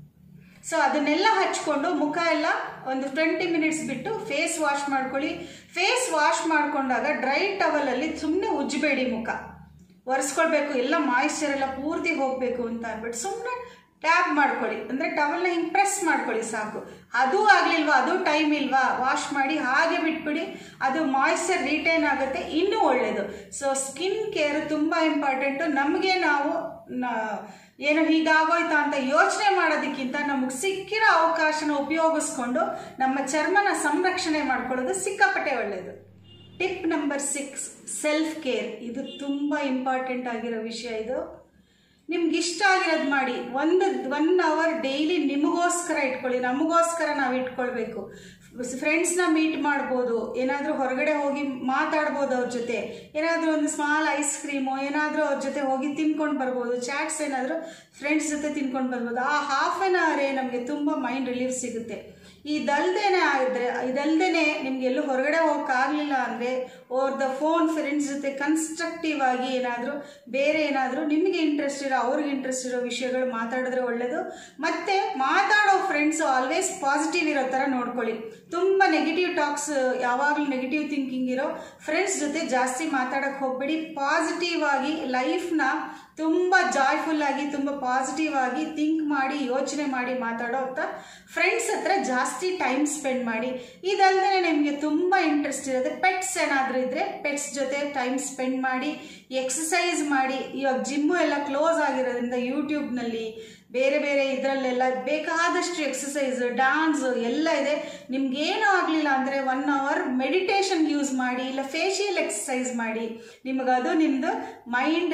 ಸೊ ಅದನ್ನೆಲ್ಲ ಹಚ್ಕೊಂಡು ಮುಖ ಎಲ್ಲ ಒಂದು ಟ್ವೆಂಟಿ ಮಿನಿಟ್ಸ್ ಬಿಟ್ಟು ಫೇಸ್ ವಾಶ್ ಮಾಡ್ಕೊಳ್ಳಿ ಫೇಸ್ ವಾಶ್ ಮಾಡ್ಕೊಂಡಾಗ ಡ್ರೈ ಟವಲಲ್ಲಿ ಸುಮ್ಮನೆ ಉಜ್ಜಬೇಡಿ ಮುಖ ಒರೆಸ್ಕೊಳ್ಬೇಕು ಎಲ್ಲ ಮಾಯಿಶ್ಚರ್ ಎಲ್ಲ ಪೂರ್ತಿ ಹೋಗಬೇಕು ಅಂತ ಅಂದ್ಬಿಟ್ಟು ಸುಮ್ಮನೆ ಟ್ಯಾಪ್ ಮಾಡ್ಕೊಳ್ಳಿ ಅಂದರೆ ಟವಲ್ನ ಹಿಂಗೆ ಪ್ರೆಸ್ ಮಾಡ್ಕೊಳ್ಳಿ ಸಾಕು ಅದು ಆಗಲಿಲ್ವಾ ಅದು ಟೈಮ್ ಇಲ್ವಾ ವಾಶ್ ಮಾಡಿ ಹಾಗೆ ಬಿಟ್ಬಿಡಿ ಅದು ಮಾಯಿಶ್ಚರ್ ರಿಟೈನ್ ಆಗುತ್ತೆ ಇನ್ನೂ ಒಳ್ಳೆಯದು ಸೊ ಸ್ಕಿನ್ ಕೇರ್ ತುಂಬ ಇಂಪಾರ್ಟೆಂಟು ನಮಗೆ ನಾವು ನ- ಏನು ಹೀಗಾಗೋಯ್ತಾ ಅಂತ ಯೋಚನೆ ಮಾಡೋದಕ್ಕಿಂತ ನಮಗೆ ಸಿಕ್ಕಿರೋ ಅವಕಾಶನ ಉಪಯೋಗಿಸ್ಕೊಂಡು ನಮ್ಮ ಚರ್ಮನ ಸಂರಕ್ಷಣೆ ಮಾಡ್ಕೊಳ್ಳೋದು ಸಿಕ್ಕಾಪಟ್ಟೆ ಒಳ್ಳೆಯದು tip number six self care ಇದು ತುಂಬ ಇಂಪಾರ್ಟೆಂಟ್ ಆಗಿರೋ ವಿಷಯ ಇದು ನಿಮ್ಗೆ ಇಷ್ಟ ಆಗಿರೋದು ಮಾಡಿ ಒಂದು ಒನ್ ಅವರ್ ಡೈಲಿ ನಿಮಗೋಸ್ಕರ ಇಟ್ಕೊಳ್ಳಿ ನಮಗೋಸ್ಕರ ನಾವು ಇಟ್ಕೊಳ್ಬೇಕು ಫ್ರೆಂಡ್ಸ್ನ ಮೀಟ್ ಮಾಡ್ಬೋದು ಏನಾದರೂ ಹೊರಗಡೆ ಹೋಗಿ ಮಾತಾಡ್ಬೋದು ಅವ್ರ ಜೊತೆ ಏನಾದರೂ ಒಂದು ಸ್ಮಾಲ್ ಐಸ್ ಕ್ರೀಮು ಏನಾದರೂ ಅವ್ರ ಜೊತೆ ಹೋಗಿ ತಿನ್ಕೊಂಡು ಬರ್ಬೋದು ಚಾಟ್ಸ್ ಏನಾದರೂ ಫ್ರೆಂಡ್ಸ್ ಜೊತೆ ತಿನ್ಕೊಂಡು ಬರ್ಬೋದು ಆ ಹಾಫ್ ಆನ್ ಅವರೇ ನಮಗೆ ತುಂಬ ಮೈಂಡ್ ರಿಲೀಫ್ ಸಿಗುತ್ತೆ ಇದಲ್ದೇನೆ ಆದರೆ ಇದಲ್ದೇನೆ ನಿಮ್ಗೆ ಎಲ್ಲೂ ಹೊರಗಡೆ ಹೋಗೋಕ್ಕಾಗಲಿಲ್ಲ ಅಂದರೆ ಓರ್ ದ ಫೋನ್ ಫ್ರೆಂಡ್ಸ್ ಜೊತೆ ಕನ್ಸ್ಟ್ರಕ್ಟಿವ್ ಆಗಿ ಏನಾದರೂ ಬೇರೆ ಏನಾದರೂ ನಿಮಗೆ ಇಂಟ್ರೆಸ್ಟ್ ಇರೋ ಅವ್ರಿಗೆ ಇಂಟ್ರೆಸ್ಟ್ ಇರೋ ವಿಷಯಗಳು ಮಾತಾಡಿದ್ರೆ ಒಳ್ಳೆಯದು ಮತ್ತು ಮಾತಾಡೋ ಫ್ರೆಂಡ್ಸು ಆಲ್ವೇಸ್ ಪಾಸಿಟಿವ್ ಇರೋ ಥರ ನೋಡ್ಕೊಳ್ಳಿ ತುಂಬ ನೆಗೆಟಿವ್ ಟಾಕ್ಸ್ ಯಾವಾಗಲೂ ನೆಗೆಟಿವ್ ಥಿಂಕಿಂಗ್ ಇರೋ ಫ್ರೆಂಡ್ಸ್ ಜೊತೆ ಜಾಸ್ತಿ ಮಾತಾಡೋಕ್ಕೆ ಹೋಗ್ಬೇಡಿ ಪಾಸಿಟಿವ್ ಆಗಿ ಲೈಫ್ನ ತುಂಬ ಜಾಯ್ಫುಲ್ ಆಗಿ ತುಂಬ ಪಾಸಿಟಿವ್ ಆಗಿ ಥಿಂಕ್ ಮಾಡಿ ಯೋಚನೆ ಮಾಡಿ ಮಾತಾಡೋ ಅಂತ ಫ್ರೆಂಡ್ಸ್ ಹತ್ರ ಜಾಸ್ತಿ ಟೈಮ್ ಸ್ಪೆಂಡ್ ಮಾಡಿ ಇದಲ್ಲದೆ ನಿಮಗೆ ತುಂಬ ಇಂಟ್ರೆಸ್ಟ್ ಇರುತ್ತೆ ಪೆಟ್ಸ್ ಏನಾದರೂ ಇದ್ದರೆ ಪೆಟ್ಸ್ ಜೊತೆ ಟೈಮ್ ಸ್ಪೆಂಡ್ ಮಾಡಿ ಎಕ್ಸಸೈಸ್ ಮಾಡಿ ಇವಾಗ ಜಿಮ್ಮು ಎಲ್ಲ ಕ್ಲೋಸ್ ಆಗಿರೋದ್ರಿಂದ ಯೂಟ್ಯೂಬ್ನಲ್ಲಿ ಬೇರೆ ಬೇರೆ ಇದರಲ್ಲೆಲ್ಲ ಬೇಕಾದಷ್ಟು ಎಕ್ಸಸೈಸ್ ಡಾನ್ಸ್ ಎಲ್ಲ ಇದೆ ನಿಮ್ಗೇನೂ ಆಗಲಿಲ್ಲ ಅಂದರೆ ಒನ್ ಅವರ್ ಮೆಡಿಟೇಷನ್ ಯೂಸ್ ಮಾಡಿ ಇಲ್ಲ ಫೇಶಿಯಲ್ ಎಕ್ಸಸೈಸ್ ಮಾಡಿ ನಿಮಗೆ ಅದು ನಿಮ್ಮದು ಮೈಂಡ್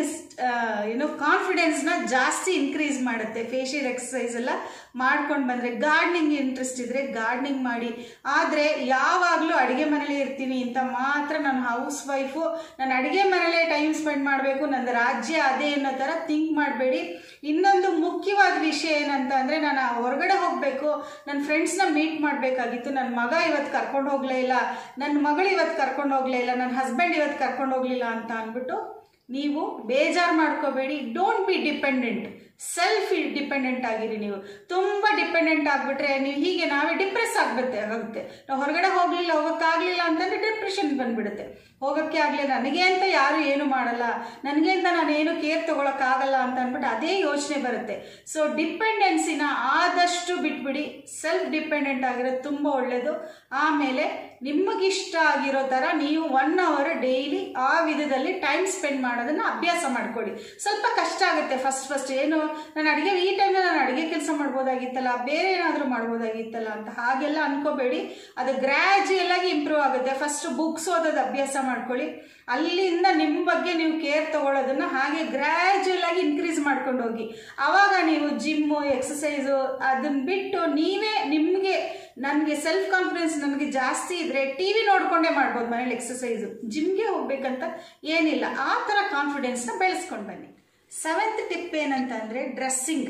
ಏನು ಕಾನ್ಫಿಡೆನ್ಸ್ನ ಜಾಸ್ತಿ ಇನ್ಕ್ರೀಸ್ ಮಾಡುತ್ತೆ ಫೇಶಿಯಲ್ ಎಕ್ಸಸೈಸ್ ಎಲ್ಲ ಮಾಡ್ಕೊಂಡು ಬಂದರೆ ಗಾರ್ಡ್ನಿಂಗ್ ಇಂಟ್ರೆಸ್ಟ್ ಇದ್ದರೆ ಗಾರ್ಡ್ನಿಂಗ್ ಮಾಡಿ ಆದರೆ ಯಾವಾಗಲೂ ಅಡುಗೆ ಮನೇಲೇ ಇರ್ತೀನಿ ಅಂತ ಮಾತ್ರ ನಾನು ಹೌಸ್ ವೈಫು ನಾನು ಅಡುಗೆ ಮನೇಲೇ ಟೈಮ್ ಸ್ಪೆಂಡ್ ಮಾಡಬೇಕು ನನ್ನ ರಾಜ್ಯ ಅದೇ ಅನ್ನೋ ಥರ ಥಿಂಕ್ ಮಾಡಬೇಡಿ ಇನ್ನೊಂದು ಮುಖ್ಯವಾದ ವಿಷಯ ಏನಂತ ಅಂದರೆ ನಾನು ಹೊರಗಡೆ ಹೋಗಬೇಕು ನನ್ನ ಫ್ರೆಂಡ್ಸ್ನ ಮೀಟ್ ಮಾಡಬೇಕಾಗಿತ್ತು ನನ್ನ ಮಗ ಇವತ್ತು ಕರ್ಕೊಂಡು ಹೋಗಲೇ ಇಲ್ಲ ನನ್ನ ಮಗಳು ಇವತ್ತು ಕರ್ಕೊಂಡು ಹೋಗಲೇ ಇಲ್ಲ ನನ್ನ ಹಸ್ಬೆಂಡ್ ಇವತ್ತು ಕರ್ಕೊಂಡು ಹೋಗಲಿಲ್ಲ ಅಂತ ಅಂದ್ಬಿಟ್ಟು ನೀವು ಬೇಜಾರು ಮಾಡ್ಕೋಬೇಡಿ don't be dependent self dependent ಆಗಿರಿ ನೀವು ತುಂಬ ಡಿಪೆಂಡೆಂಟ್ ಆಗಿಬಿಟ್ರೆ ನೀವು ಹೀಗೆ ನಾವೇ ಡಿಪ್ರೆಸ್ ಆಗ್ಬಿಡುತ್ತೆ ಆಗುತ್ತೆ ನಾವು ಹೊರಗಡೆ ಹೋಗಲಿಲ್ಲ ಹೋಗೋಕ್ಕಾಗಲಿಲ್ಲ ಅಂತಂದರೆ ಡಿಪ್ರೆಷನ್ ಬಂದ್ಬಿಡುತ್ತೆ ಹೋಗೋಕ್ಕೆ ಆಗಲಿ ನನಗೆ ಅಂತ ಯಾರು ಏನು ಮಾಡಲ್ಲ ನನಗೆ ಅಂತ ನಾನು ಏನು ಕೇರ್ ತೊಗೊಳಕ್ಕಾಗಲ್ಲ ಅಂತ ಅಂದ್ಬಿಟ್ಟು ಅದೇ ಯೋಚನೆ ಬರುತ್ತೆ ಸೊ ಡಿಪೆಂಡೆನ್ಸಿನ ಆದಷ್ಟು ಬಿಟ್ಬಿಡಿ ಸೆಲ್ಫ್ ಡಿಪೆಂಡೆಂಟ್ ಆಗಿರೋದು ತುಂಬ ಒಳ್ಳೆಯದು ಆಮೇಲೆ ನಿಮಗಿಷ್ಟ ಆಗಿರೋ ಥರ ನೀವು ಒನ್ ಅವರ್ ಡೈಲಿ ಆ ವಿಧದಲ್ಲಿ ಟೈಮ್ ಸ್ಪೆಂಡ್ ಮಾಡೋದನ್ನು ಅಭ್ಯಾಸ ಮಾಡ್ಕೊಳ್ಳಿ ಸ್ವಲ್ಪ ಕಷ್ಟ ಆಗುತ್ತೆ ಫಸ್ಟ್ ಫಸ್ಟ್ ಏನು ನಾನು ಅಡುಗೆ ಈ ಟೈಮಲ್ಲಿ ನಾನು ಅಡುಗೆ ಕೆಲಸ ಮಾಡ್ಬೋದಾಗಿತ್ತಲ್ಲ ಬೇರೆ ಏನಾದರೂ ಮಾಡ್ಬೋದಾಗಿತ್ತಲ್ಲ ಅಂತ ಹಾಗೆಲ್ಲ ಅನ್ಕೋಬೇಡಿ ಅದು ಗ್ರ್ಯಾಜುಯಲ್ ಆಗಿ ಇಂಪ್ರೂವ್ ಆಗುತ್ತೆ ಫಸ್ಟ್ ಬುಕ್ಸ್ ಓದೋದು ಅಭ್ಯಾಸ ಮಾಡ್ಕೊಳ್ಳಿ ಅಲ್ಲಿಂದ ನಿಮ್ಮ ಬಗ್ಗೆ ನೀವು ಕೇರ್ ತಗೊಳ್ಳೋದನ್ನು ಹಾಗೆ ಗ್ರ್ಯಾಜುಯಲ್ ಆಗಿ ಇನ್ಕ್ರೀಸ್ ಮಾಡ್ಕೊಂಡು ಹೋಗಿ ಆವಾಗ ನೀವು ಜಿಮ್ಮು ಎಕ್ಸಸೈಸು ಅದನ್ನ ಬಿಟ್ಟು ನೀವೇ ನಿಮಗೆ ನನಗೆ ಸೆಲ್ಫ್ ಕಾನ್ಫಿಡೆನ್ಸ್ ನನಗೆ ಜಾಸ್ತಿ ಇದ್ದರೆ ಟಿ ವಿ ನೋಡ್ಕೊಂಡೇ ಮಾಡ್ಬೋದು ಮನೇಲಿ ಎಕ್ಸಸೈಸು ಜಿಮ್ಗೆ ಹೋಗ್ಬೇಕಂತ ಏನಿಲ್ಲ ಆ ಥರ ಕಾನ್ಫಿಡೆನ್ಸ್ನ ಬೆಳೆಸ್ಕೊಂಡು ಬನ್ನಿ ಸೆವೆಂತ್ ಟಿಪ್ ಏನಂತಂದರೆ ಡ್ರೆಸ್ಸಿಂಗ್